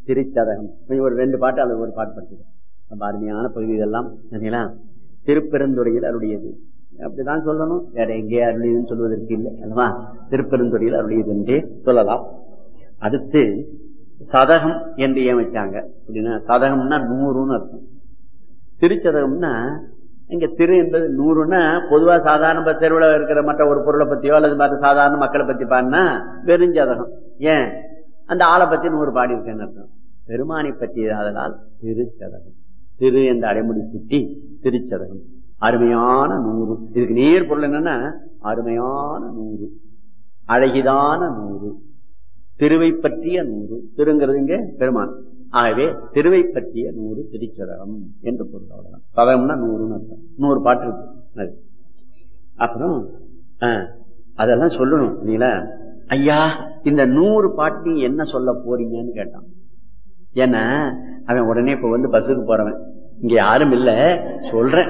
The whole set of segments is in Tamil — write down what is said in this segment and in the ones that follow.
திருச்சதகம் கொஞ்சம் ஒரு ரெண்டு பாட்டு அல்லது ஒரு பாட்டு படிச்சது ரொம்ப அருமையான பகுதி இதெல்லாம் சரிங்களா திருப்பெருந்துறையில் அருடையது அப்படிதான் சொல்லணும் வேற எங்கே அருளியதுன்னு சொல்வதற்கு இல்லை அல்லவா திருப்பெருந்துறையில் அருளியது என்றே சொல்லலாம் அடுத்து சதகம் என்று ஏன் வச்சாங்க அப்படின்னா சதகம்னா நூறுன்னு அர்த்தம் திருச்சதகம்னா இங்க திரு என்பது நூறுன்னா பொதுவா சாதாரண தெருவில் இருக்கிற மற்ற ஒரு பொருளை பத்தியோ அல்லது மற்ற சாதாரண மக்களை பத்தி பாடினா வெறுஞ்சதகம் ஏன் அந்த ஆளை பத்தி நூறு பாடி இருக்கேன்னு அர்த்தம் பெருமானை பற்றி அதனால் திருச்சதகம் திரு என்ற அடைமொழி சுட்டி திருச்சதகம் அருமையான நூறு இதுக்கு நேர் பொருள் என்னன்னா அருமையான நூறு அழகிதான நூறு திருவை பற்றிய நூறு திருங்கிறது இங்க பெருமான் ஆகவே திருவை பற்றிய நூறு திருச்சதகம் என்று பொருள் அவ்வளவுதான் சதகம்னா நூறுன்னு அர்த்தம் நூறு பாட்டு இருக்கு அது அப்புறம் அதெல்லாம் சொல்லணும் நீங்களா ஐயா இந்த நூறு பாட்டு நீங்க என்ன சொல்ல போறீங்கன்னு கேட்டான் ஏன்னா அவன் உடனே இப்ப வந்து பஸ்ஸுக்கு போறவன் இங்க யாரும் இல்ல சொல்றேன்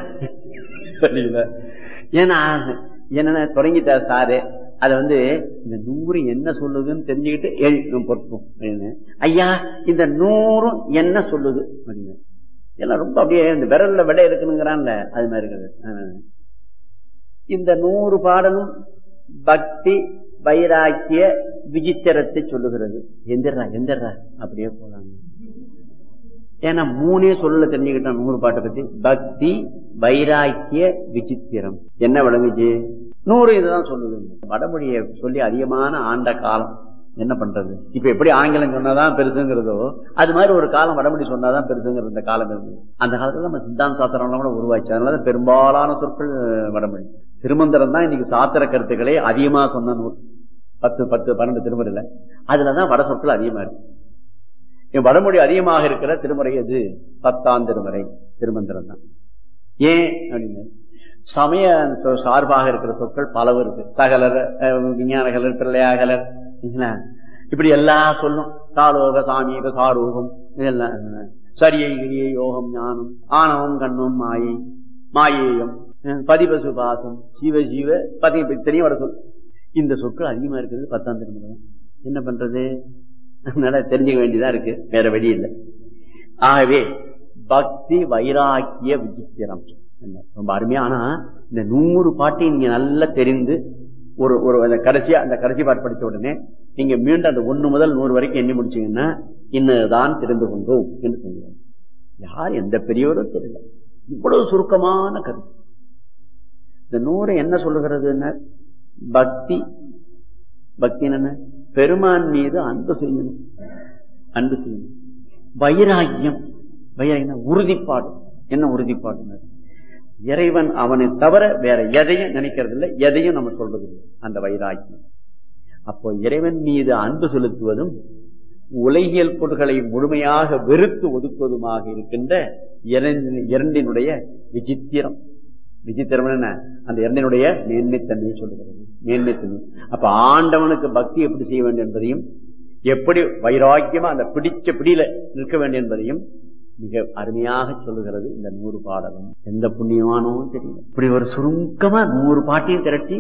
ஏன்னா என்ன தொடங்கிட்டார் சாரு அத வந்து இந்த நூறு என்ன சொல்லுதுன்னு தெரிஞ்சுக்கிட்டு எழுதி பொறுப்போம் அப்படின்னு ஐயா இந்த நூறும் என்ன சொல்லுது அப்படின்னு எல்லாம் ரொம்ப அப்படியே இந்த விரல்ல விட இருக்குனுங்கிறான்ல அது மாதிரி இருக்குது இந்த நூறு பாடலும் பக்தி வைராக்கிய விசித்திரத்தை சொல்லுகிறது எந்திரா எந்திரா அப்படியே போலாங்க ஏன்னா மூணே சொல்ல தெரிஞ்சுக்கிட்டான் நூறு பாட்டை பத்தி பக்தி வைராக்கிய விசித்திரம் என்ன விளங்குச்சு நூறு இதுதான் சொல்லுது வடமொழியை சொல்லி அதிகமான ஆண்ட காலம் என்ன பண்றது இப்ப எப்படி ஆங்கிலம் சொன்னாதான் பெருசுங்கிறதோ அது மாதிரி ஒரு காலம் வடமொழி சொன்னாதான் பெருசுங்கிற இந்த காலம் இருந்தது அந்த காலத்துல நம்ம சித்தாந்த சாத்திரம் கூட உருவாச்சு அதனால பெரும்பாலான சொற்கள் வடமொழி திருமந்திரம் தான் இன்னைக்கு சாத்திர கருத்துக்களை அதிகமா சொன்ன நூல் பத்து பத்து பன்னெண்டு திருமுறையில அதுலதான் வட சொற்கள் அதிகமா இருக்கு வடமொழி அதிகமாக இருக்கிற திருமுறை எது பத்தாம் திருமுறை திருமந்திரம் தான் ஏன் அப்படின்னு சமய சார்பாக இருக்கிற சொற்கள் பலவும் இருக்கு சகலர் விஞ்ஞானகலர் பிள்ளையாகலர் இப்படி எல்லாம் சொல்லும் காலோக சாமீக சாரூகம் இதெல்லாம் சரியை கிரியை யோகம் ஞானம் ஆணவம் கண்ணும் மாயை மாயேயம் பதிபசு பாசம் சிவ ஜீவ பதி தெரியும் வர சொல் இந்த சொற்கள் அதிகமா இருக்கிறது பத்தாம் திருமுறை என்ன பண்றது அதனால தெரிஞ்சுக்க வேண்டியதா இருக்கு வேற வழி இல்லை ஆகவே பக்தி வைராக்கிய விசித்திரம் ரொம்ப அருமையா ஆனா இந்த நூறு பாட்டையும் நீங்க நல்லா தெரிந்து ஒரு ஒரு அந்த கடைசியா அந்த கடைசி பாட்டு படிச்ச உடனே நீங்க மீண்டும் அந்த ஒண்ணு முதல் நூறு வரைக்கும் எண்ணி முடிச்சீங்கன்னா இன்னதான் தெரிந்து கொண்டோம் என்று சொல்லுவாங்க யார் எந்த பெரியவரும் தெரியல இவ்வளவு சுருக்கமான கருத்து இந்த நூறு என்ன சொல்லுகிறதுன்னா பக்தி பக்தி என்ன பெருமான் மீது அன்பு செய்யணும் அன்பு செய்யணும் வைராக்கியம் வைராக்கியம் உறுதிப்பாடு என்ன உறுதிப்பாடு இறைவன் அவனை தவிர வேற எதையும் நினைக்கிறது இல்லை எதையும் நம்ம சொல்றது இல்லை அந்த வைராக்கியம் அப்போ இறைவன் மீது அன்பு செலுத்துவதும் உலகியல் பொருள்களை முழுமையாக வெறுத்து ஒதுக்குவதுமாக இருக்கின்ற இரண்டினுடைய விசித்திரம் விசித்திரம் என்ன அந்த இரண்டினுடைய மேன்மைத்தன்மையை சொல்லுகிறது மேன்மைத்தன்மை அப்ப ஆண்டவனுக்கு பக்தி எப்படி செய்ய வேண்டும் என்பதையும் எப்படி வைராக்கியமா அந்த பிடிச்ச பிடியில நிற்க வேண்டும் என்பதையும் மிக அருமையாக சொல்லுகிறது இந்த நூறு பாடலும் எந்த புண்ணியமானோ தெரியல இப்படி ஒரு சுருக்கமா நூறு பாட்டையும் திரட்டி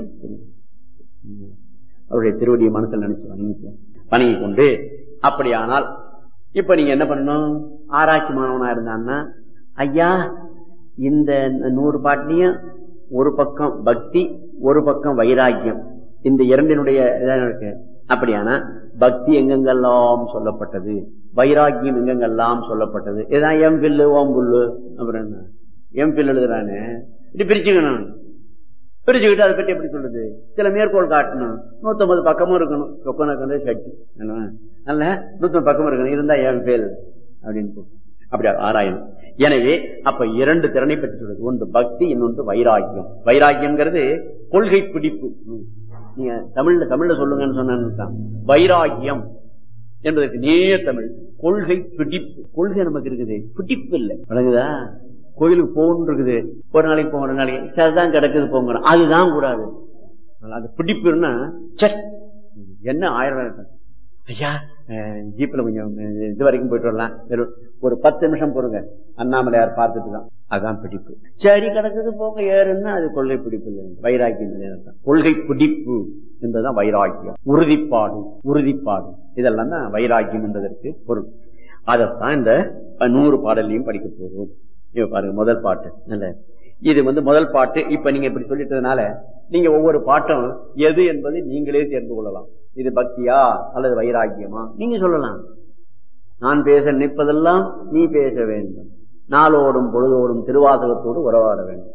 அவருடைய திருவடியை மனசில் நினைச்சு வணங்கி வணங்கி கொண்டு அப்படியானால் இப்ப நீங்க என்ன பண்ணணும் ஆராய்ச்சி மாணவனா இருந்தான்னா ஐயா இந்த நூறு பாட்டிலையும் ஒரு பக்கம் பக்தி ஒரு பக்கம் வைராக்கியம் இந்த இரண்டினுடைய இருக்கு அப்படியானா பக்தி எங்கெங்கெல்லாம் சொல்லப்பட்டது வைராக்கியம் எங்கெங்கெல்லாம் சொல்லப்பட்டது இதான் எம் பில்லு ஓம் புல்லு அப்புறம் என்ன எம் பில் எழுதுறானே இது பிரிச்சுக்கணும் பிரிச்சுக்கிட்டு அதை பற்றி எப்படி சொல்லுது சில மேற்கோள் காட்டணும் நூத்தம்பது பக்கமும் இருக்கணும் சொக்கனக்கு சட்டி அல்ல நூத்தம்பது பக்கமும் இருக்கணும் இருந்தா எம் பில் அப்படின்னு அப்படி ஆராயணும் எனவே அப்ப இரண்டு திறனை பற்றி சொல்றது ஒன்று பக்தி இன்னொன்று வைராக்கியம் வைராக்கியம்ங்கிறது கொள்கை பிடிப்பு நீங்க தமிழ்ல தமிழ்ல சொல்லுங்கன்னு சொன்னான் வைராக்கியம் என்பதற்கு நேர் தமிழ் கொள்கை பிடிப்பு கொள்கை நமக்கு இருக்குது பிடிப்பு இல்லை வழங்குதா கோயிலுக்கு போகணும் இருக்குது ஒரு நாளைக்கு போக ஒரு நாளைக்கு சரிதான் கிடக்குது போங்க அதுதான் கூடாது அது பிடிப்புன்னா சட் என்ன ஆயிரம் ஐயா ஜீப்ல கொஞ்சம் இது வரைக்கும் போயிட்டு வரலாம் ஒரு பத்து நிமிஷம் பொறுங்க அண்ணாமலையார் பார்த்துட்டு தான் அதான் பிடிப்பு சரி கிடக்குது போங்க ஏறுன்னா அது கொள்கை பிடிப்பு இல்லை வைராக்கியம் இல்லை கொள்கை பிடிப்பு என்பதுதான் வைராக்கியம் உறுதிப்பாடு உறுதிப்பாடு இதெல்லாம் தான் வைராக்கியம் என்பதற்கு பொருள் அதைத்தான் இந்த நூறு பாடலையும் படிக்க போறோம் இப்ப பாருங்க முதல் பாட்டு நல்ல இது வந்து முதல் பாட்டு இப்ப நீங்க இப்படி சொல்லிட்டதுனால நீங்க ஒவ்வொரு பாட்டும் எது என்பதை நீங்களே தெரிந்து கொள்ளலாம் இது பக்தியா அல்லது வைராக்கியமா நீங்க சொல்லலாம் நான் பேச நினைப்பதெல்லாம் நீ பேச வேண்டும் நாளோடும் பொழுதோடும் திருவாசகத்தோடு உறவாட வேண்டும்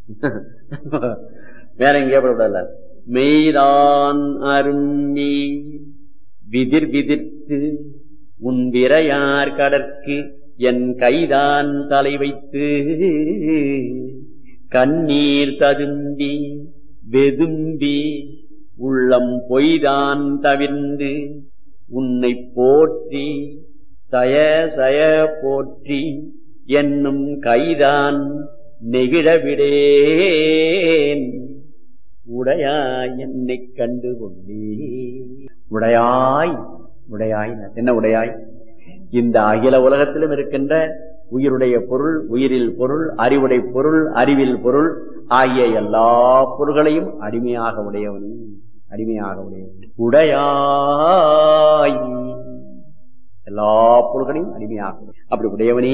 வேற எங்கேயே படக்கூடாது மெய்தான் அருண்ணி விதிர் விதிர்த்து உன் விரையார் கடற்கு என் கைதான் தலை வைத்து கண்ணீர் ததும்பி வெதும்பி உள்ளம் பொய்தான் தவிர்ந்து உன்னை போற்றி சய சய போற்றி என்னும் கைதான் நெகிழவிடேன் உடையாய் என்னை கண்டு கொண்டே உடையாய் உடையாய் என்ன உடையாய் இந்த அகில உலகத்திலும் இருக்கின்ற உயிருடைய பொருள் உயிரில் பொருள் அறிவுடை பொருள் அறிவில் பொருள் ஆகிய எல்லா பொருள்களையும் அடிமையாக உடையவன் அடிமையாக உடையவன் உடையாய் எல்லா பொருள்களையும் அடிமையாக அப்படி உடையவனே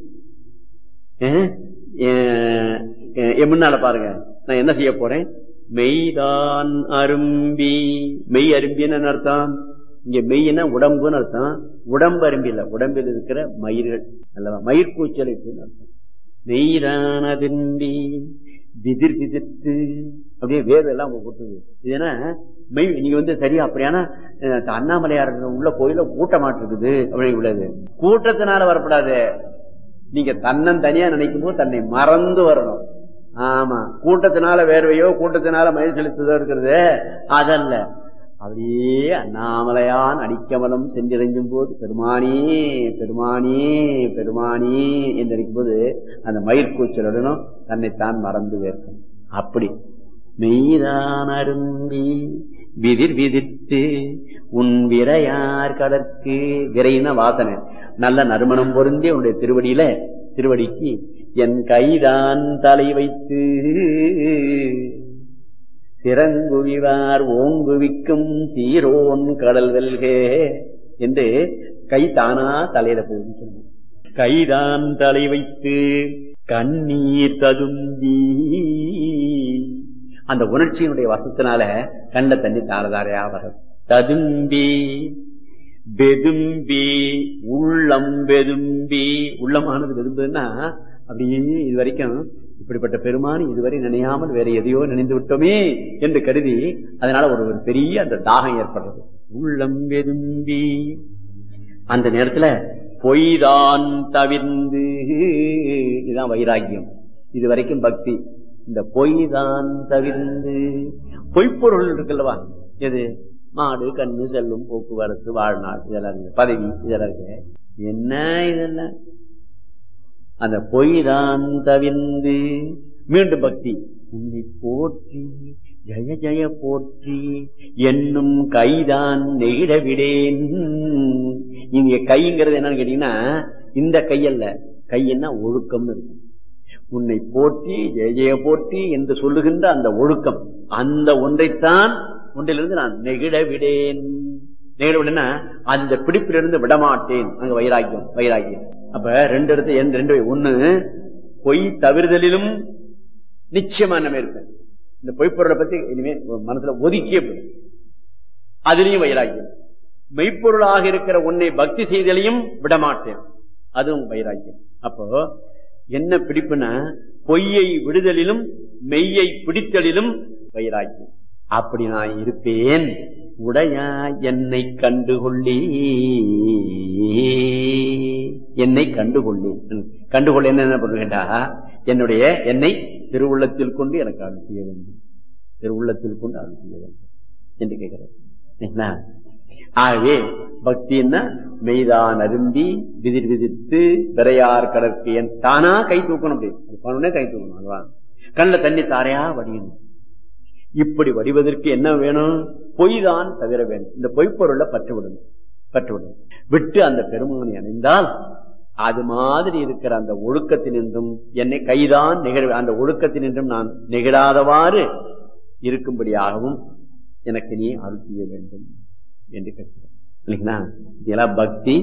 முன்னால பாருங்க நான் என்ன செய்ய போறேன் மெய்தான் அரும்பி மெய் அரும்பின்னு அர்த்தம் இங்க மெய்னா உடம்புன்னு அர்த்தம் உடம்பு அரும்பி இல்ல உடம்பில் இருக்கிற மயிர்கள் அல்லவா மயிர்கூச்சலுக்குன்னு அர்த்தம் மெய்தானதின்றி விதிர் விதிர்த்து அப்படியே வேர்வை எல்லாம் கொட்டுது இதுனா மெய் நீங்க வந்து சரியா அப்படியானா அண்ணாமலையார் உள்ள கோயில கூட்டமாட்டு இருக்குது அப்படின்னு உள்ளது கூட்டத்தினால வரப்படாது நீங்க தன்னன் தனியா நினைக்கும் போது தன்னை மறந்து வரணும் ஆமா கூட்டத்தினால வேர்வையோ கூட்டத்தினால மயில் செலுத்துதோ இருக்கிறது அதல்ல அப்படியே அண்ணாமலையான் அடிக்கமலம் சென்றிறைஞ்சும் போது பெருமானே பெருமானே பெருமானே என்று நினைக்கும் போது அந்த மயிர்கூச்சலுடனும் தன்னைத்தான் மறந்து வேர்க்கும் அப்படி மெய்தான் அரும்பி விதிர் விதிர்த்து உன் விரையார் கடற்கு விரைன வாசனை நல்ல நறுமணம் பொருந்தி உன்னுடைய திருவடியில திருவடிக்கு என் கைதான் தலை வைத்து சிறங்குவிவார் ஓங்குவிக்கும் சீரோன் கடல் வெல்கே என்று கை தானா தலையில போகுது சொல்லு கைதான் தலை வைத்து கண்ணீர் ததும்பி அந்த உணர்ச்சியினுடைய வசத்தினால கண்ட தண்ணி தாரதாரையா வரும் ததும்பி வெதும்பி உள்ளம் வெதும்பி உள்ளமானது வெதும்புன்னா அப்படியே இது வரைக்கும் இப்படிப்பட்ட பெருமான் இதுவரை நினையாமல் வேற எதையோ நினைந்து விட்டோமே என்று கருதி அதனால ஒரு ஒரு பெரிய அந்த தாகம் ஏற்படுறது உள்ளம் வெதும்பி அந்த நேரத்துல பொய்தான் தவிர்ந்து இதுதான் வைராக்கியம் இது வரைக்கும் பக்தி இந்த பொய் தான் தவிர்ந்து பொய்ப்பொருள் இருக்குல்லவா எது மாடு கண்ணு செல்லும் போக்குவரத்து வாழ்நாள் இதெல்லாம் இருக்கு பதவி இதெல்லாம் இருக்கு என்ன இதெல்லாம் அந்த பொய் தான் தவிர்ந்து மீண்டும் பக்தி உன்னை போற்றி ஜய ஜய போற்றி என்னும் கைதான் நெகிழ விடேன் இங்க கைங்கிறது என்னன்னு கேட்டீங்கன்னா இந்த கையல்ல கையன்னா ஒழுக்கம்னு இருக்கு உன்னை போற்றி ஜெய ஜெய போற்றி என்று சொல்லுகின்ற அந்த ஒழுக்கம் அந்த ஒன்றைத்தான் ஒன்றிலிருந்து நான் நெகிழ விடேன் நெகிழ விடனா அந்த பிடிப்பிலிருந்து விடமாட்டேன் அங்க வைராக்கியம் வைராக்கியம் அப்ப ரெண்டு இடத்து ரெண்டு ஒண்ணு பொய் தவிர்தலிலும் நிச்சயமா நம்ம இருப்பேன் இந்த பொய்ப்பொருளை பத்தி இனிமே மனசுல ஒதுக்கிய அதுலயும் வைராக்கியம் மெய்ப்பொருளாக இருக்கிற உன்னை பக்தி செய்தலையும் விடமாட்டேன் அதுவும் வைராக்கியம் அப்போ என்ன பிடிப்புனா பொய்யை விடுதலிலும் மெய்யை பிடித்தலிலும் வைராக்கியம் அப்படி நான் இருப்பேன் உடையா என்னை கண்டுகொள்ளி என்னை கண்டுகொள்ளி கண்டுகொள்ள என்ன பண்ணுகின்றா என்னுடைய என்னை திருவுள்ளத்தில் கொண்டு எனக்கு அருள் செய்ய வேண்டும் திருவுள்ளத்தில் கொண்டு அருள் செய்ய வேண்டும் என்று கேட்கிறேன் ஆகவே பக்தின்னா மெய்தான் அருந்தி விதிர் விதித்து விரையார் கடற்கு என் தானா கை தூக்கணும் அப்படி பண்ணே கை தூக்கணும் அதுவா கண்ணில் தண்ணி தாரையா வடியணும் இப்படி வடிவதற்கு என்ன வேணும் பொய் தான் தவிர வேண்டும் இந்த பொய்ப்பொருளை பற்று விடணும் பற்று விடணும் விட்டு அந்த பெருமானை அணிந்தால் அது மாதிரி இருக்கிற அந்த ஒழுக்கத்தினின்றும் என்னை கைதான் நிகழ் அந்த ஒழுக்கத்தினின்றும் நான் நிகழாதவாறு இருக்கும்படியாகவும் எனக்கு நீ அருள் செய்ய வேண்டும் என்று கேட்கிறேன் இல்லைங்களா இதெல்லாம் பக்தி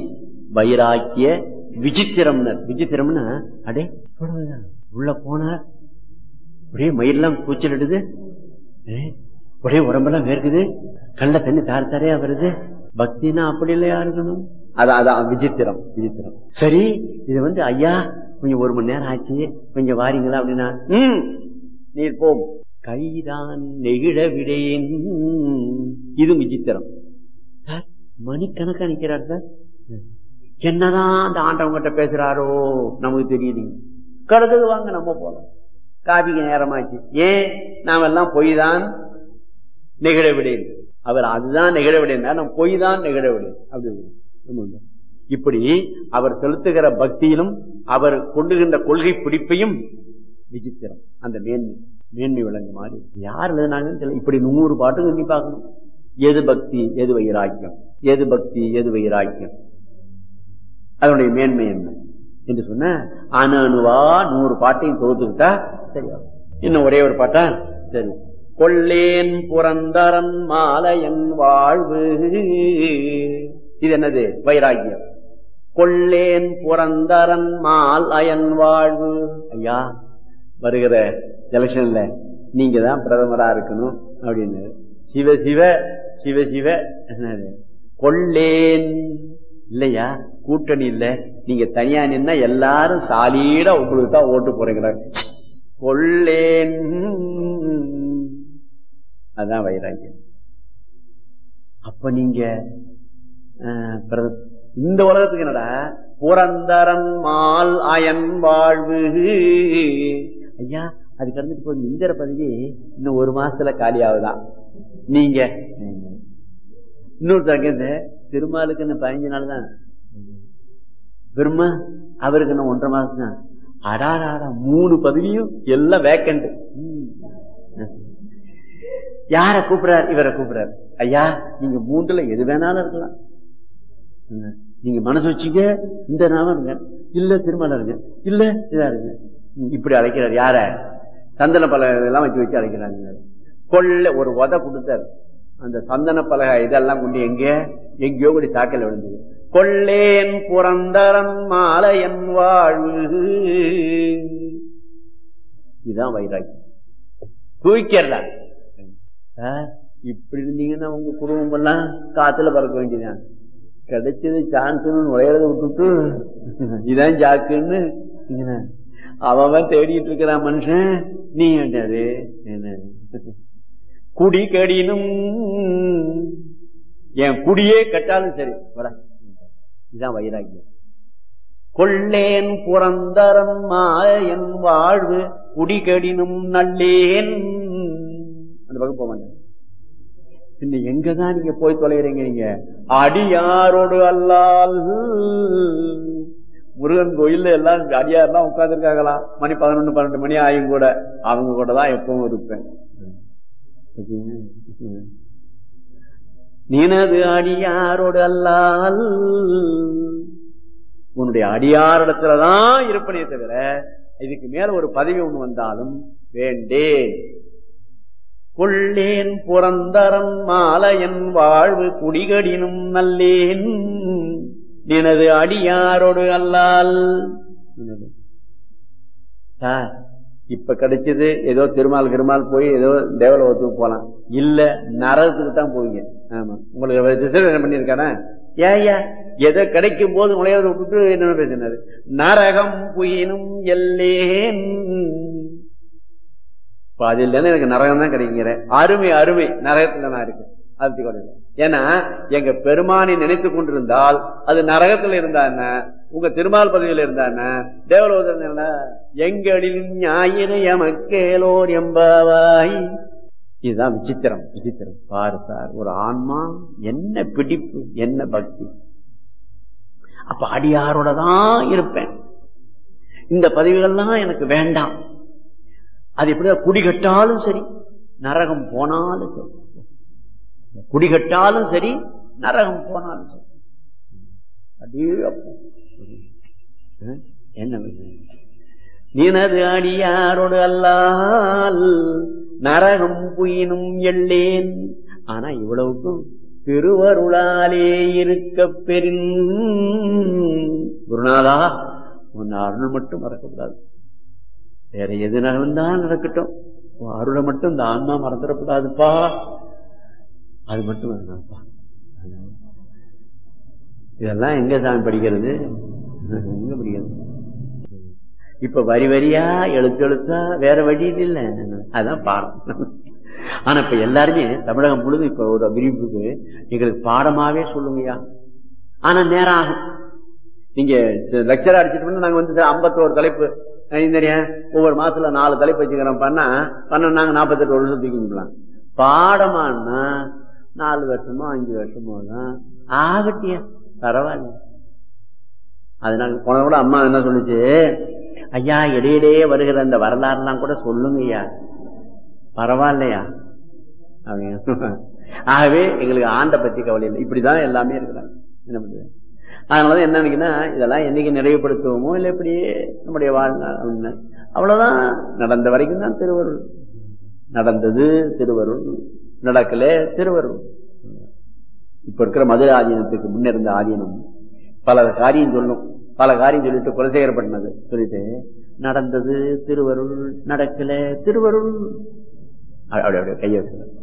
வைராக்கிய விசித்திரம்னர் விசித்திரம்னா அடே இவ்வளவுதான். உள்ள போனா ஒரே மயிரெல்லாம் கூச்சலிடுது ஏ, ஒரே உடம்பெல்லாம் வேர்க்குது கண்ட தண்ணி தார தாரையா வருது பக்தினா அப்படி இல்லையா இருக்கணும் அதான் அதான் விசித்திரம் விசித்திரம் சரி இது வந்து ஐயா கொஞ்சம் ஒரு மணி நேரம் ஆச்சு கொஞ்சம் வாரீங்களா அப்படின்னா ம் நீர் போம் கைதான் நெகிழ விடேன் இது விசித்திரம் சார் மணிக்கணக்கா நிக்கிறார் சார் என்னதான் அந்த ஆண்டவங்கிட்ட பேசுறாரோ நமக்கு தெரியலீங்க கடத்துக்கு வாங்க நம்ம போலாம் காபிக்கு நேரமாச்சு ஏன் நாம எல்லாம் பொய் தான் நெகிழ விடேன் அவர் அதுதான் நெகிழ விடேன் நம்ம பொய் தான் நெகிழ விடேன் அப்படி சொல்லுங்க. இப்படி அவர் செலுத்துகிற பக்தியிலும் அவர் கொண்டுகின்ற கொள்கை பிடிப்பையும் விசித்திரம் அந்த மேன்மை மேன்மை விளங்கு மாதிரி யார் எழுதுனாங்கன்னு தெரியல இப்படி நூறு பாட்டு எண்ணி பார்க்கணும் எது பக்தி எது வைராக்கியம் எது பக்தி எது வைராக்கியம் அதனுடைய மேன்மை என்ன என்று சொன்ன அணு அணுவா நூறு பாட்டையும் தொகுத்துக்கிட்டா சரியா இன்னும் ஒரே ஒரு பாட்டா சரி கொள்ளேன் புரந்தரன் மாலையன் வாழ்வு இது என்னது வைராக்கியம் கொள்ளேன் புரந்தரன் மால் அயன் வாழ்வு ஐயா வருகிற எலெக்ஷன்ல நீங்க தான் பிரதமரா இருக்கணும் அப்படின்னு சிவ சிவ சிவ சிவ என்னது? கொள்ளேன் இல்லையா கூட்டணி இல்ல நீங்க தனியா நின்னா எல்லாரும் சாலீடா உங்களுக்கு தான் ஓட்டு போறீங்க கொள்ளேன் அதான் வைராக்கியம் அப்ப நீங்க அஹ், பிர- இந்த உலகத்துக்கு என்னடா புரந்தரன் மால் அயன் வாழ்வு ஐயா அதுக்கு அடுத்துட்டு போய் இந்திர பதவி இன்னும் ஒரு மாசத்துல காலி ஆகுதான் நீங்க இன்னொருத்தருக்கு இந்த திருமாலுக்கு இன்னும் பதினஞ்சு நாள் தான் பெருமா அவருக்கு இன்னும் ஒன்றரை மாசம் தான் அடாடாடா மூணு பதவியும் எல்லாம் வேக்கண்ட் யார கூப்பிடுறார் இவரை கூப்பிடுறார் ஐயா நீங்க மூன்றுல எது வேணாலும் இருக்கலாம் என்ன? நீங்க மனசு வச்சுக்க இந்த நாம இருங்க இல்ல திருமணம் இருங்க இல்ல இதா இருங்க ம், இப்படி அழைக்கிறார் யார சந்தன பலகை எல்லாம் வச்சு வச்சு அழைக்கிறாங்க கொள்ள ஒரு உத கொடுத்தார் அந்த சந்தன பலகை இதெல்லாம் கொண்டு எங்க எங்கேயோ கூடி சாக்கல் விழுந்தது கொள்ளேன் புரந்தரன் மாலையன் வாழ்வு இதுதான் வைராக்கியம் தூக்கிறதா சார், இப்படி இருந்தீங்கன்னா உங்க குடும்பம் எல்லாம் காத்துல பறக்க வேண்டியதான் கிடைச்சது சான்ஸ் நுழையறத விட்டுட்டு இதான் ஜாக்குன்னு இங்கன, அவன் தேடிட்டு இருக்கிறான் மனுஷன் நீ என்னது என்ன குடி கடினும் என் குடியே கட்டாலும் சரி வர இதுதான் வைராக்கியம் கொள்ளேன் புரந்தரன் மாயன் வாழ்வு குடிகடினும் நல்லேன் அந்த பக்கம் போக மாட்டேன் பின்ன எங்கதான் நீங்க போய் தொலைகிறீங்க நீங்க அடியாரோடு அல்லால் முருகன் கோயில்ல எல்லாம் அடியாரெல்லாம் உட்கார்ந்துருக்காங்களாம் மணி பதினொன்னு பன்னெண்டு மணி ஆயும் கூட அவங்க கூட தான் எப்பவும் இருப்பேன் நினது அடியாரோடு அல்லால் உன்னுடைய அடியாரிடத்துலதான் இருப்பனே தவிர இதுக்கு மேல ஒரு பதவி ஒண்ணு வந்தாலும் வேண்டேன் கொள்ளேன் புரந்தரன் மாலையன் வாழ்வு குடிகடினும் நல்லேன் நினது அடியாரோடு அல்லால் நினது. சார் இப்ப கிடைச்சது ஏதோ திருமால் கிருமால் போய் ஏதோ தேவலோகத்துக்கு போலாம் இல்ல நரகத்துக்கு தான் போவீங்க ஆமா உங்களுக்கு ரிசர்வேஷன் பண்ணிருக்கானே ஏயா எதை கிடைக்கும் போது நுழையாத விட்டுட்டு என்ன பேசினாரு நரகம் புயினும் எல்லேன் இப்ப அது இல்லைன்னா எனக்கு நரகம் தான் கிடைக்கிற அருமை அருமை நரகத்துல நான் இருக்கேன் அது கூட இல்லை. ஏன்னா எங்க பெருமானை நினைத்து கொண்டிருந்தால் அது நரகத்துல இருந்தா என்ன உங்க திருமால் பதவியில இருந்தா என்ன தேவலோகத்தில் என்ன எங்களில் ஞாயிறு எமக்கேலோர் எம்பாவாய் இதுதான் விசித்திரம் விசித்திரம் பாரு சார் ஒரு ஆன்மா என்ன பிடிப்பு என்ன பக்தி அப்ப அடியாரோட தான் இருப்பேன் இந்த பதவிகள்லாம் எனக்கு வேண்டாம் அது எப்படி குடிகட்டாலும் சரி நரகம் போனாலும் சரி குடிகட்டாலும் சரி நரகம் போனாலும் சரி அடே அப்பா. அஹ், என்ன விஷயம்? நினது அடியாரோடு அல்லால் நரகம் புயினும் எள்ளேன் ஆனா இவ்வளவுக்கும் திருவருளாலே இருக்க பெரின் குருநாதா உன் அருள் மட்டும் மறக்கக்கூடாது வேற எது நடந்தான் நடக்கட்டும் உன் அருளை மட்டும் இந்த ஆன்மா மறந்துடக்கூடாதுப்பா அது மட்டும் வேணாம்ப்பா இதெல்லாம் எங்க சாமி படிக்கிறது எங்க படிக்கிறது இப்ப வரி வரியா எழுத்து எழுத்தா வேற வழி இல்ல அதான் பாடம் ஆனா இப்ப எல்லாருமே தமிழகம் முழுது இப்ப ஒரு விரிவுக்கு எங்களுக்கு பாடமாவே சொல்லுங்கய்யா ஆனா நேரம் ஆகும் நீங்க லெக்சர் அடிச்சிட்டு நாங்க வந்து ஐம்பத்தோரு தலைப்பு தெரியா ஒவ்வொரு மாசத்துல நாலு தலைப்பு வச்சுக்கிறோம் பண்ணா பண்ண நாங்க நாற்பத்தெட்டு வருஷம் தூக்கிக்கலாம் பாடமானா நாலு வருஷமோ அஞ்சு வருஷமோ தான் ஆகட்டியா பரவாயில்ல அதனால போன கூட அம்மா என்ன சொல்லுச்சு ஐயா இடையிடையே வருகிற அந்த வரலாறுலாம் கூட சொல்லுங்க ஐயா பரவாயில்லையா அப்படிங்க ஆகவே எங்களுக்கு ஆண்டை பத்தி கவலை இல்லை இப்படிதான் எல்லாமே இருக்கிறாங்க என்ன பண்றது அதனாலதான் என்ன நினைக்கிறேன்னா இதெல்லாம் என்னைக்கு நிறைவுபடுத்துவோமோ இல்லை இப்படியே நம்முடைய வாழ்நாள் அவ்வளவுதான் நடந்த வரைக்கும் தான் திருவருள் நடந்தது திருவருள் நடக்கல திருவருள் இப்ப இருக்கிற மதுரை ஆதீனத்துக்கு முன்ன இருந்த ஆதீனம் பல காரியம் சொல்லும் பல காரியம் சொல்லிட்டு குலசேகர் பண்ணது சொல்லிட்டு நடந்தது திருவருள் நடக்கல திருவருள் அப்படி அப்படியே கைய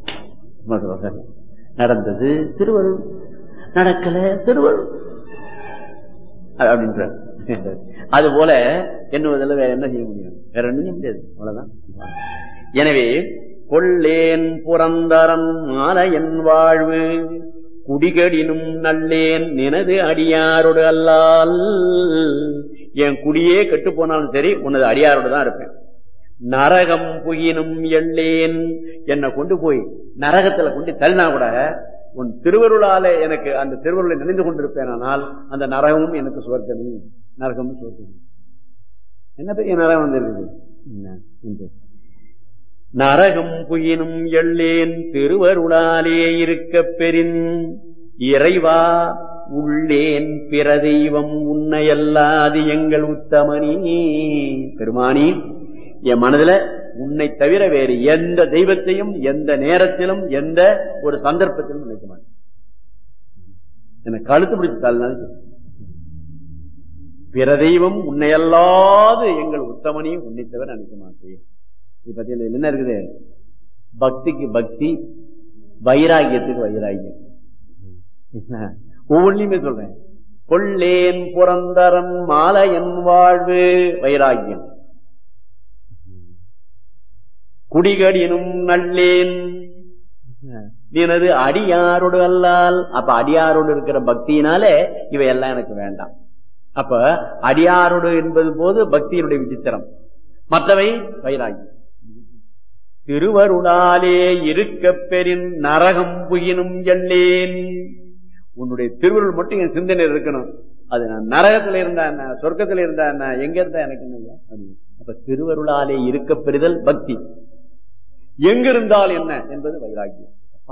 நடந்தது திருவருள் நடக்கல திருவருள் அப்படின்ற அது போல என்னுவதில் வேற என்ன செய்ய முடியும் வேற ஒன்றும் செய்ய முடியாது அவ்வளவுதான் எனவே கொள்ளேன் புறந்தரன் மாலையன் வாழ்வு குடிகடினும் நல்லேன் நினது அடியாரோடு அல்லால் என் குடியே கெட்டு போனாலும் சரி உனது அடியாரோடு தான் இருப்பேன் நரகம் புகினும் எள்ளேன் என்னை கொண்டு போய் நரகத்துல கொண்டு தள்ளினா கூட உன் திருவருளால எனக்கு அந்த திருவருளை நினைந்து கொண்டிருப்பேன் ஆனால் அந்த நரகமும் எனக்கு சுவர்க்கமே நரகமும் சுவர்க்கமே என்ன பெரிய நரகம் வந்திருக்குது நரகம் புயினும் எள்ளேன் திருவருளாலே இருக்க பெரின் இறைவா உள்ளேன் பிற தெய்வம் உன்னையல்லாது எங்கள் உத்தமனி பெருமானி என் மனதுல உன்னை தவிர வேறு எந்த தெய்வத்தையும் எந்த நேரத்திலும் எந்த ஒரு சந்தர்ப்பத்திலும் நினைக்க மாட்டேன் எனக்கு கழுத்து பிடிச்சாலும் பிற தெய்வம் உன்னையல்லாது எங்கள் உத்தமனி உன்னை தவிர நினைக்க மாட்டேன் இது பத்தியில என்ன இருக்குது பக்திக்கு பக்தி வைராகியத்துக்கு வைராகியம் ஒவ்வொன்றையுமே சொல்றேன் கொள்ளேன் புறந்தரன் மாலையன் வாழ்வு வைராகியம் குடிகடினும் நல்லேன் எனது அடியாரோடு அல்லால் அப்ப அடியாரோடு இருக்கிற பக்தியினாலே இவையெல்லாம் எனக்கு வேண்டாம் அப்ப அடியாரோடு என்பது போது பக்தியினுடைய விசித்திரம் மற்றவை வைராகியம் திருவருளாலே இருக்க பெரின் நரகம் புகினும் எல்லேன் உன்னுடைய திருவருள் மட்டும் என் சிந்தனை இருக்கணும் அது நான் நரகத்துல இருந்தா என்ன சொர்க்கத்துல இருந்தா என்ன எங்க இருந்தா எனக்கு என்ன அப்ப திருவருளாலே இருக்க பெறுதல் பக்தி எங்க இருந்தால் என்ன என்பது வைராகியம்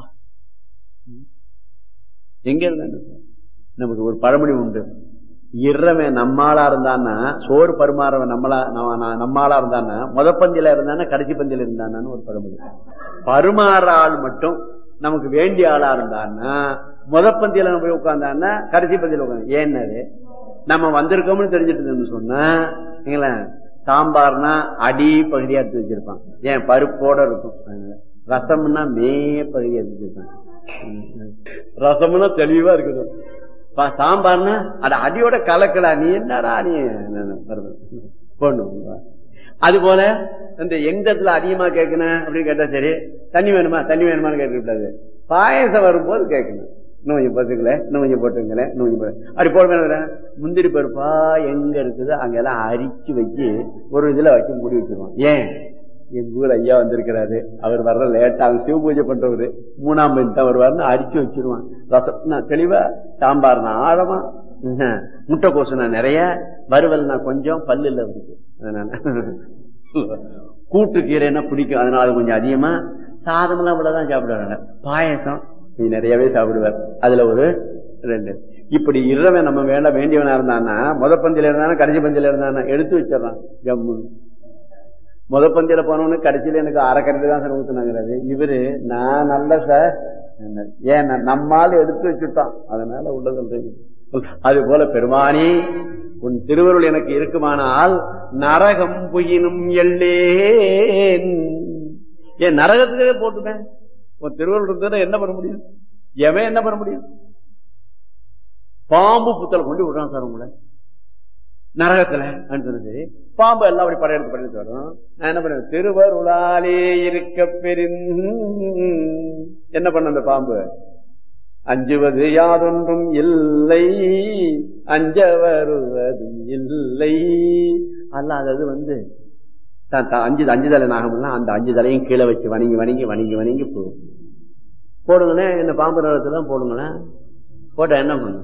எங்க இருந்தா நமக்கு ஒரு பழமொழி உண்டு இறவன் நம்மாளா இருந்தான்னா சோறு பருமாறவன் நம்மளா நம்மாளா இருந்தானா முத பந்தியில இருந்தானா கடைசி பந்தியில இருந்தானான்னு ஒரு பழமொழி பருமாற ஆள் மட்டும் நமக்கு வேண்டிய ஆளா இருந்தான்னா முத பந்தியில நம்ம போய் உட்கார்ந்தான்னா கடைசி பந்தியில உட்காந்து ஏன்னாரு நம்ம வந்திருக்கோம்னு தெரிஞ்சிட்டு சொன்னா சாம்பார்னா அடி பகுதியா எடுத்து வச்சிருப்பான் ஏன் பருப்போட இருக்கும் ரசம்னா மே பகுதியா எடுத்து வச்சிருப்பான் ரசம்னா தெளிவா இருக்குது சாம்பார்னா அது அடியோட கலக்கலா நீ என்னடா நீ பொண்ணு அது போல இந்த எந்த இடத்துல அதிகமா கேட்கணும் அப்படின்னு கேட்டா சரி தண்ணி வேணுமா தண்ணி வேணுமான்னு கேட்கக்கூடாது பாயசம் வரும்போது கேட்கணும் இன்னும் கொஞ்சம் பத்துக்கல இன்னும் கொஞ்சம் போட்டுங்களேன் இன்னும் கொஞ்சம் போட்டு அப்படி போட வேணும் முந்திரி பருப்பா எங்க இருக்குது அங்கெல்லாம் அரிச்சு வச்சு ஒரு இதுல வச்சு மூடி வச்சிருவோம் ஏன் எங்க ஊர் ஐயா வந்திருக்கிறாரு அவர் வர்ற லேட்டா அவங்க சிவ பூஜை பண்றவரு மூணாம் பதி தான் வருவாருன்னு அரிச்சு வச்சிருவான் ரசம் தெளிவா சாம்பார்னா ஆழமா முட்டைக்கோசு நான் நிறைய வறுவல் நான் கொஞ்சம் பல்லுல இருக்கு அதனால கூட்டு கீரைன்னா பிடிக்கும் அதனால அது கொஞ்சம் அதிகமா சாதமெல்லாம் இவ்வளவுதான் சாப்பிடுவாங்க பாயசம் கொஞ்சம் நிறையவே சாப்பிடுவார் அதுல ஒரு ரெண்டு இப்படி இரவன் நம்ம வேண்டாம் வேண்டியவனா இருந்தானா முத பந்தியில இருந்தானா கடைசி பந்தியில இருந்தானா எடுத்து வச்சிடறான் ஜம்மு முத பந்தியில போனவனு கடைசியில எனக்கு அரைக்கறது தான் சார் ஊத்துனாங்கிறது இவரு நான் நல்ல சார் ஏன் நம்மால் எடுத்து வச்சுட்டான் அதனால உள்ளது அது போல பெருமானி உன் திருவருள் எனக்கு இருக்குமானால் நரகம் புயினும் எல்லேன் ஏன் நரகத்துக்கே போட்டுட்டேன் உன் திருவருள் இருந்தா என்ன பண்ண முடியும் எவன் என்ன பண்ண முடியும் பாம்பு புத்தலை கொண்டு விடுறான் சார் உங்களை நரகத்துல சொன்னது பாம்பு எல்லாம் அப்படி படையெடுத்து படையெடுத்து வரும் நான் என்ன பண்ண திருவருளாலே இருக்க பெரின் என்ன பண்ண அந்த பாம்பு அஞ்சுவது யாதொன்றும் இல்லை அஞ்ச வருவதும் இல்லை அல்லாதது வந்து அஞ்சு அஞ்சு தலை நாகம்லாம் அந்த அஞ்சு தலையும் கீழே வச்சு வணங்கி வணங்கி வணங்கி வணங்கி போகும் போடுங்களேன் என்ன பாம்பு நிலத்துல போடுங்களேன் போட்ட என்ன பண்ணும்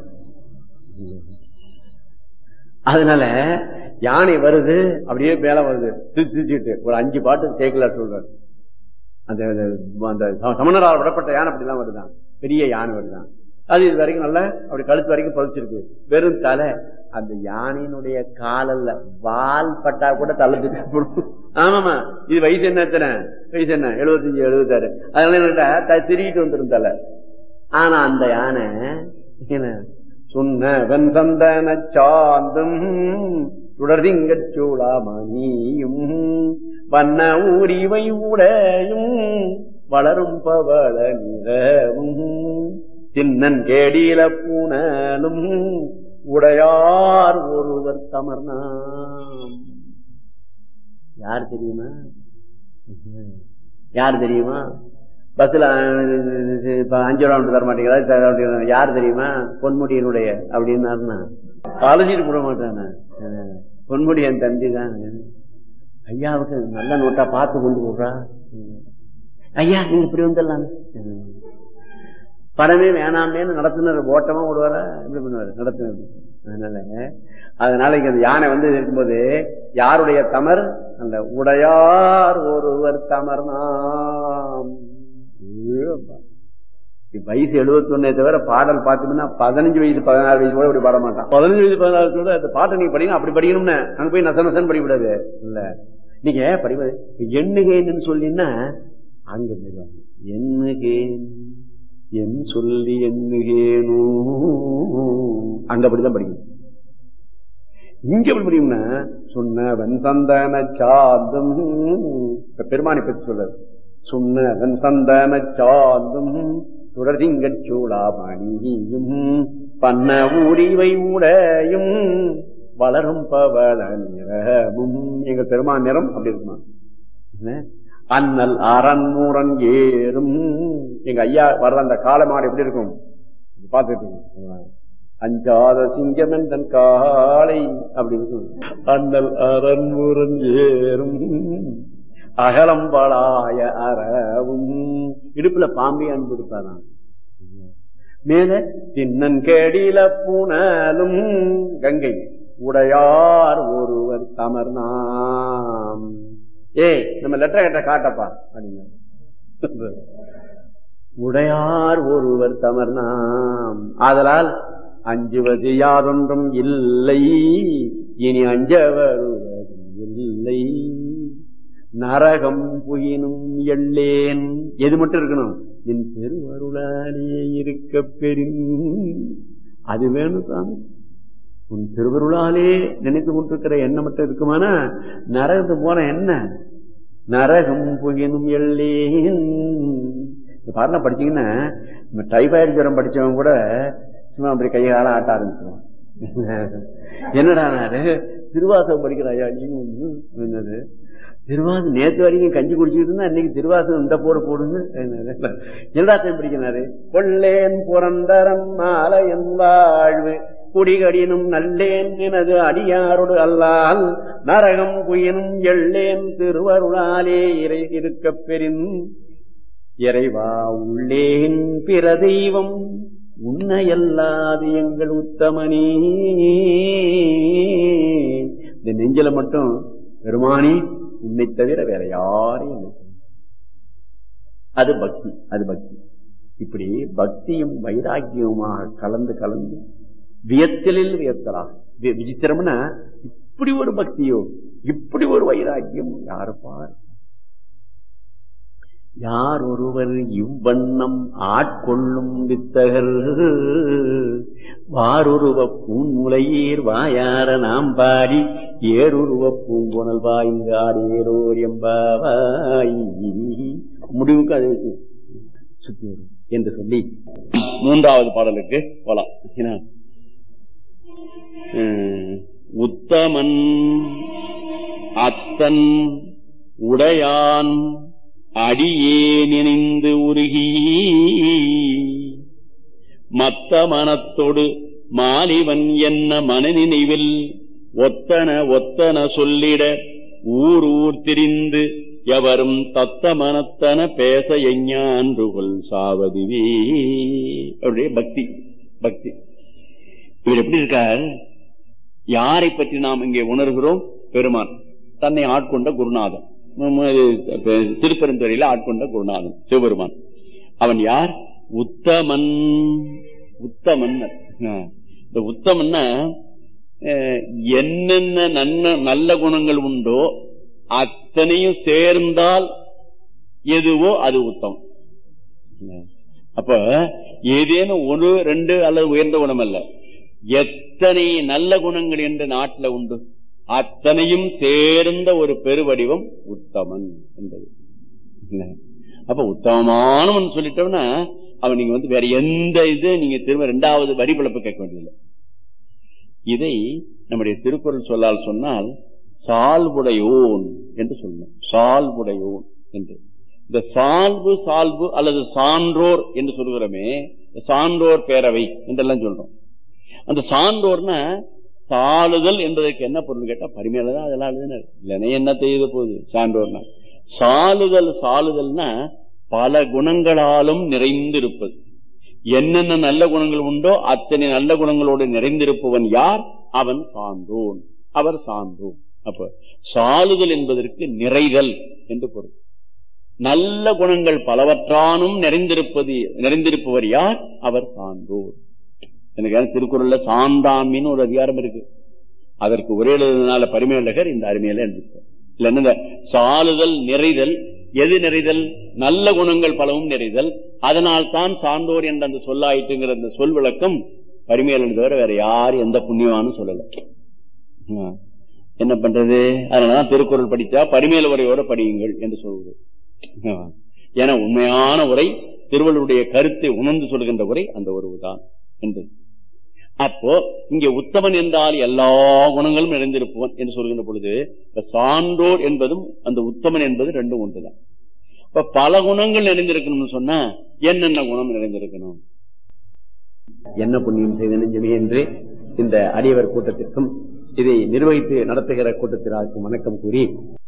அதனால யானை வருது அப்படியே மேல வருது திருச்சிட்டு ஒரு அஞ்சு பாட்டு சேக்கலா சொல்றாரு அந்த அந்த சமணரால் விடப்பட்ட யானை அப்படிலாம் வருதான் பெரிய யானை வருதான் அது இது வரைக்கும் நல்லா அப்படி கழுத்து வரைக்கும் பதிச்சிருக்கு வெறும் தலை அந்த யானையினுடைய காலல்ல வால் பட்டா கூட தலை திருப்பி ஆமாமா இது வயசு என்ன எத்தனை வயசு என்ன எழுபத்தஞ்சு எழுபத்தாறு அதனால என்ன திருவிட்டு வந்துடும் தலை ஆனா அந்த யானை என்ன சொன்னவன் சந்தன சாந்தும் சுடர்திங்கச் சூளாமணியும் வண்ண ஊரிவை உடையும் வளரும் பவள நிறவும் சின்னன் கேடில பூனலும் உடையார் ஒருவர் தமர்னாம் யார் தெரியுமா யார் தெரியுமா பஸ்ல அஞ்சு ரூபா தர மாட்டேங்கிறா யார் தெரியுமா பொன்முடியினுடைய அப்படின்னாருன்னா அலசிட்டு போட மாட்டானே பொன்முடி என் தம்பி தான் ஐயாவுக்கு நல்ல நோட்டா பார்த்து கொண்டு போடுறா ஐயா நீங்க இப்படி வந்துடலாம் படமே வேணாமேன்னு நடத்துனர் ஓட்டமா ஓடுவாரா இப்படி பண்ணுவாரு நடத்துனர் அதனால அதனால இங்க யானை வந்து இருக்கும்போது யாருடைய தமர் அந்த உடையார் ஒருவர் தமர் நாம் வயசு எழுபத்தி ஒன்னே தவிர பாடல் பார்த்தீங்கன்னா பதினஞ்சு வயசு பதினாறு வயசு கூட இப்படி பாட மாட்டான் பதினஞ்சு வயசு பதினாறு கூட அந்த பாட்டை நீங்க படிக்கணும் அப்படி படிக்கணும்னு அங்க போய் நசன் நசன் படிக்கூடாது இல்ல நீங்க படிப்பது எண்ணுகேன்னு சொல்லினா அங்க போயிடுவாங்க எண்ணுகேன் என் சொல்லி எண்ணுகேனோ அங்க அப்படிதான் படிக்கணும் இங்க எப்படி படிக்கும்னா சொன்னவன் சந்தன சாந்தும் பெருமானை பற்றி சொல்றாரு சுண்ணவன் சந்தன சாந்தும் சுடர்திங்கச் சூளாமணியும் பண்ண ஊடிவை உடையும் வளரும் பவள நிறமும் எங்க பெருமான் நிறம் அப்படி இருக்குமா அண்ணல் அரண்மூரன் ஏறும் எங்க ஐயா வர்ற அந்த காலமாடு எப்படி இருக்கும் பார்த்துட்டு அஞ்சாத சிங்கம் என் காலை அப்படி இருக்கும் அண்ணல் அரண்மூரன் ஏறும் அகலம்பளாய அறவும் இடுப்புல பாம்பே அன்பு இருப்பாராம் மேல தின்னன் கேடில புனலும் கங்கை உடையார் ஒருவர் தமர்னாம் ஏய் நம்ம லெட்டர் கட்ட காட்டப்பா அப்படிங்க உடையார் ஒருவர் தமர்னாம் ஆதலால் அஞ்சுவது யாதொன்றும் இல்லை இனி அஞ்ச வருவதும் இல்லை நரகம் புயினும் எள்ளேன் எது மட்டும் இருக்கணும் என் திருவருளாலே இருக்க பெரும் அது வேணும் சாமி உன் திருவருளாலே நினைத்து கொண்டிருக்கிற எண்ணம் மட்டும் இருக்குமானா நரகத்து போன என்ன நரகம் புகினும் எள்ளேன் இந்த பாடலாம் படிச்சீங்கன்னா நம்ம டைபாய்டு ஜுரம் படிச்சவங்க கூட சும்மா அப்படி கையை காலம் ஆட்ட ஆரம்பிச்சிருவான் என்னடா திருவாசகம் படிக்கிற ஐயா நீங்க என்னது திருவாசம் நேத்து வரைக்கும் கஞ்சி குடிச்சுட்டு இருந்தா இன்னைக்கு திருவாசகம் இந்த போடு போடுங்க எல்லாத்தையும் பிடிக்கிறாரு கொள்ளேன் புரந்தரம் மாலையன் வாழ்வு குடிகடினும் நல்லேன் எனது அடியாரோடு அல்லால் நரகம் குயினும் எள்ளேன் திருவருளாலே இறை இருக்க பெரின் இறைவா உள்ளேன் பிற தெய்வம் உன்னையல்லாது எங்கள் உத்தமனே இந்த நெஞ்சில மட்டும் பெருமானி உன்னை தவிர வேற யாரையும் அது பக்தி அது பக்தி இப்படி பக்தியும் வைராக்கியமாக கலந்து கலந்து வியத்தலில் வியத்தலாக விசித்திரம்னா இப்படி ஒரு பக்தியோ இப்படி ஒரு வைராக்கியம் யாரு பாரு யார் ஒருவர் இவ்வண்ணம் ஆட்கொள்ளும் வித்தகர் வாருருவ பூங்குலையீர் வாயார நாம் பாடி ஏருருவ பூங்குணல் வாய்ந்தாடேரோர் எம்பாவாய் முடிவுக்கு அது சுத்தி வரும் என்று சொல்லி மூன்றாவது பாடலுக்கு போலாம் என்ன? உம், உத்தமன் அத்தன் உடையான் அடியே நினைந்து உருகி மத்த மனத்தொடு மாலிவன் என்ன மனநினைவில் ஒத்தன ஒத்தன சொல்லிட ஊர் ஊர் திரிந்து எவரும் தத்த மனத்தன பேச எஞ்ஞான்றுகொள் சாவதுவே அவருடைய பக்தி பக்தி இவர் எப்படி இருக்கார் யாரை பற்றி நாம் இங்கே உணர்கிறோம் பெருமான் தன்னை ஆட்கொண்ட குருநாதன் உம், இது, இப்ப திருப்பெருந்துறையில ஆட்கொண்ட குருநாதன் சிவபெருமான் அவன் யார் உத்தமன் உத்தமன் இந்த உத்தமன்னா அஹ், என்னென்ன நன்ன நல்ல குணங்கள் உண்டோ அத்தனையும் சேர்ந்தால் எதுவோ அது உத்தமம் அப்ப ஏதேனும் ஒரு ரெண்டு அல்லது உயர்ந்த குணம் அல்ல எத்தனை நல்ல குணங்கள் என்ற நாட்டில் உண்டு அத்தனையும் சேர்ந்த ஒரு பெருவடிவம் உத்தமன் என்பது இல்ல? அப்ப உத்தமமானவன் சொல்லிட்டோம்னா அவன் நீங்க வந்து வேற எந்த இது நீங்க திரும்ப ரெண்டாவது வரி பிழப்பு கேட்க வேண்டியதில்லை இதை நம்முடைய திருக்குறள் சொல்லால் சொன்னால் சால்புடையோன் என்று சொல்லணும் சால்புடையோன் என்று இந்த சால்பு சால்பு அல்லது சான்றோர் என்று சொல்கிறோமே சான்றோர் பேரவை என்றெல்லாம் சொல்றோம் அந்த சான்றோர்னா சாளுதல் என்பதற்கு என்ன பொருள் கேட்டா பரிமையில தான் அதெல்லாம் எழுதினார் இல்லைன்னா என்ன செய்த போகுது சான்றோர்னா சாளுதல் சாளுதல்னா பல குணங்களாலும் நிறைந்திருப்பது என்னென்ன நல்ல குணங்கள் உண்டோ அத்தனை நல்ல குணங்களோடு நிறைந்திருப்பவன் யார் அவன் சான்றோன் அவர் சான்றோன் அப்ப சாளுதல் என்பதற்கு நிறைதல் என்று பொருள் நல்ல குணங்கள் பலவற்றானும் நிறைந்திருப்பது நிறைந்திருப்பவர் யார் அவர் சான்றோர் எனக்கு திருக்குறள்ல சாந்தாமின்னு ஒரு அதிகாரம் இருக்கு அதற்கு ஒரே எழுதுனால பரிமையழகர் இந்த அருமையில எழுதிட்டார் இல்ல என்ன இந்த சாளுதல் நிறைதல் எது நிறைதல் நல்ல குணங்கள் பலவும் நிறைதல் அதனால் தான் சான்றோர் என்ற அந்த சொல்லாயிட்டுங்கிற அந்த சொல் விளக்கம் பரிமையலன் தவிர வேற யார் எந்த புண்ணியவானும் சொல்லல ஆ. என்ன பண்றது அதனாலதான் திருக்குறள் படித்தா பரிமேல உரையோட படியுங்கள் என்று சொல்வது ஆ. ஏன்னா உண்மையான உரை திருவள்ளுடைய கருத்தை உணர்ந்து சொல்கின்ற உரை அந்த உறவுதான் என்பது அப்போ இங்க உத்தமன் என்றால் எல்லா குணங்களும் நிறைந்திருப்பவன் என்று சொல்கின்ற பொழுது இந்த சான்றோர் என்பதும் அந்த உத்தமன் என்பது ரெண்டும் ஒன்றுதான் இப்ப பல குணங்கள் நிறைந்திருக்கணும்னு சொன்னா என்னென்ன குணம் நிறைந்திருக்கணும் என்ன புண்ணியம் செய்த நெஞ்சமே என்று இந்த அடியவர் கூட்டத்திற்கும் இதை நிர்வகித்து நடத்துகிற கூட்டத்திற்கு வணக்கம் கூறி